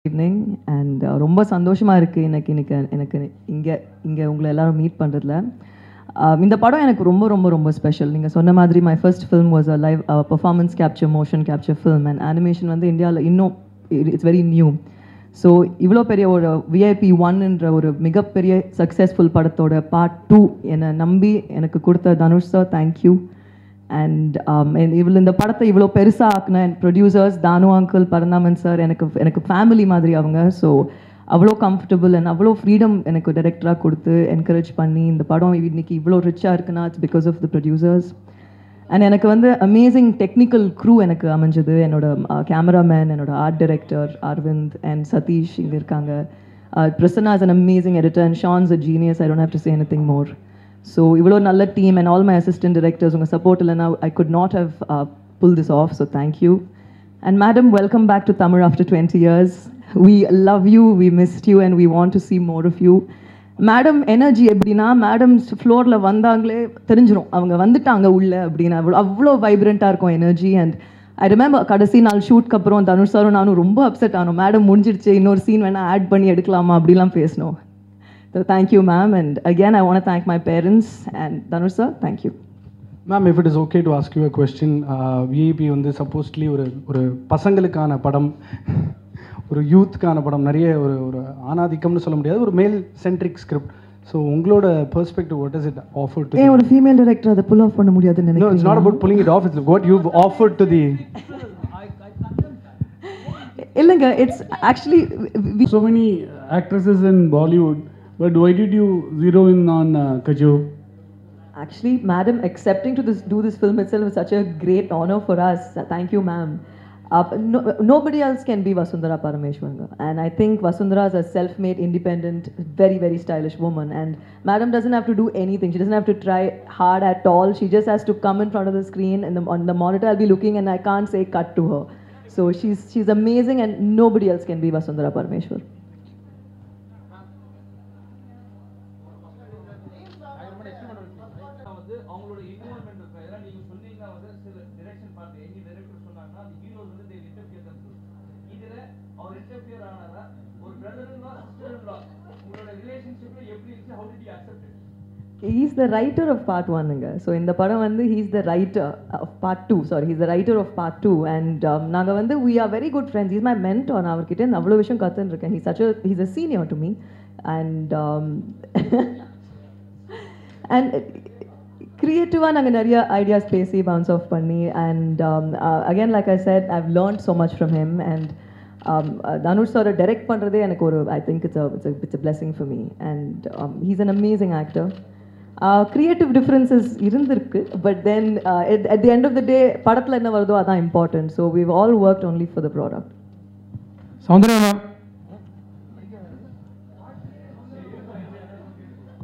Evening and ரொம்ப சந்தோஷமாக இருக்குது எனக்கு இன்னைக்கு எனக்கு இங்கே இங்கே உங்களை எல்லாரும் மீட் பண்ணுறதுல இந்த படம் எனக்கு ரொம்ப ரொம்ப ரொம்ப ஸ்பெஷல் நீங்கள் சொன்ன மாதிரி my first film was a live performance capture motion capture film and animation வந்து இந்தியாவில் இன்னும் இட்ஸ் வெரி நியூ ஸோ இவ்வளோ பெரிய ஒரு விஐபி ஒன்ன்ற ஒரு மிகப்பெரிய சக்ஸஸ்ஃபுல் படத்தோட பார்ட் டூ என்னை நம்பி எனக்கு கொடுத்த தனுஷ் சார் தேங்க்யூ அண்ட் இவ்வளோ இந்த படத்தை இவ்வளோ பெருசாக ஆக்குன producers Thanu uncle Paranthaman sir எனக்கு எனக்கு ஃபேமிலி மாதிரி அவங்க ஸோ அவ்வளோ கம்ஃபர்டபுள் அண்ட் அவ்வளோ ஃப்ரீடம் எனக்கு டைரக்டராக கொடுத்து என்கரேஜ் பண்ணி இந்த படம் இன்னைக்கு இவ்வளோ ரிச்சாக இருக்குன்னா it's because of the producers and எனக்கு வந்து அமேசிங் டெக்னிக்கல் க்ரூ எனக்கு அமைஞ்சது என்னோட கேமராமேன் என்னோட art director Aravind and Sathish இங்கே இருக்காங்க Prasanna is an amazing editor and Sean's a genius I don't have to say any more so இவ்வளோ நல்ல team and all my assistant directors உங்கள் சப்போர்ட் இல்லைனா I could not have pull this off so thank you and madam welcome back to Tamil after twenty years we love you we missed you and we want to see more of you madam energy எப்படின்னா madam ஃப்ளோரில் வந்தாங்களே தெரிஞ்சிடும் அவங்க வந்துட்டாங்க உள்ள அப்படின்னு அவ்வளோ அவ்வளோ வைப்ரண்ட்டாக இருக்கும் எனர்ஜி அண்ட் ஐ ரிமெம்பர் கடைசி நாள் ஷூட்க்கு அப்புறம் தனுஷ் சாரும் நானும் ரொம்ப அப்செட் ஆனோம் மேடம் முடிஞ்சிடுச்சு இன்னொரு சீன் வேணால் ஆட் பண்ணி எடுக்கலாமா அப்படிலாம் பேசினோம் So thank you, ma'am. And again, I want to thank my parents and Dhanush sir. Thank you. Ma'am if it is okay to ask you a question VIP வந்து supposedly ஒரு ஒரு பசங்களுக்கான படம் ஒரு யூத்துக்கான படம் நிறைய ஒரு ஒரு ஆணாதிக்கம்னு சொல்ல முடியாது ஒரு மேல் சென்ட்ரிக் ஸ்கிரிப்ட் ஸோ உங்களோட perspective what is it offer to ஏன் ஒரு ஃபீமேல் டைரக்டர் அதை புல் ஆஃப் பண்ண முடியாதுன்னு no it's not about pulling it off it's what you offer to the இல்லைங்க it's actually so many actresses in Bollywood, but why did you zero in on uh, Kajol? Actually, madam, accepting to this, do this film itself is such a great honor for us. Thank you, ma'am. Uh, no, nobody else can be Vasundhara Parameshwar. And I think Vasundhara is a self-made, independent, very, very stylish woman. And madam doesn't have to do anything. She doesn't have to try hard at all. She just has to come in front of the screen and the, on the monitor I'll be looking and I can't say cut to her. So she's, she's amazing and nobody else can be Vasundhara Parameshwar. வந்து அவங்களோட involvement இருக்கு ஏன்னா நீங்க சொன்னீங்க வந்து சில direction பார்த்து எங்க டைரக்டர் சொன்னாங்கன்னா அந்த ஹீரோஸ் வந்து தே இன்டர்ஃபியர் தான் இதுல அவர் இன்டர்ஃபியர் ஆனாரா ஒரு brother in law sister in லா உங்களோட ரிலேஷன்ஷிப்ல எப்படி இருந்துச்சு how did you accept it He's the writer of part one. So in the padam வந்து he's the writer of part two. Sorry, he's the writer of part two. And um, நாங்க வந்து we are very good friends. He's my mentor. நான் அவர்கிட்ட இருந்து அவ்வளோ விஷயம் கற்றுன்னு இருக்கேன். He's such a he's a senior to me. And um, and கிரியேட்டிவாக நாங்கள் நிறைய ஐடியாஸ் பேசி பவுன்ஸ் ஆஃப் பண்ணி and again like I said I've learn so much from him and Dhanush சாரை டைரக்ட் பண்ணுறதே எனக்கு ஒரு I think it's it's it's a blessing for me and he's an amazing actor creative differences இருந்திருக்கு but then at the end of the day படத்தில் என்ன வருதோ அதான் important so we've all work only for the product Soundarya ma'am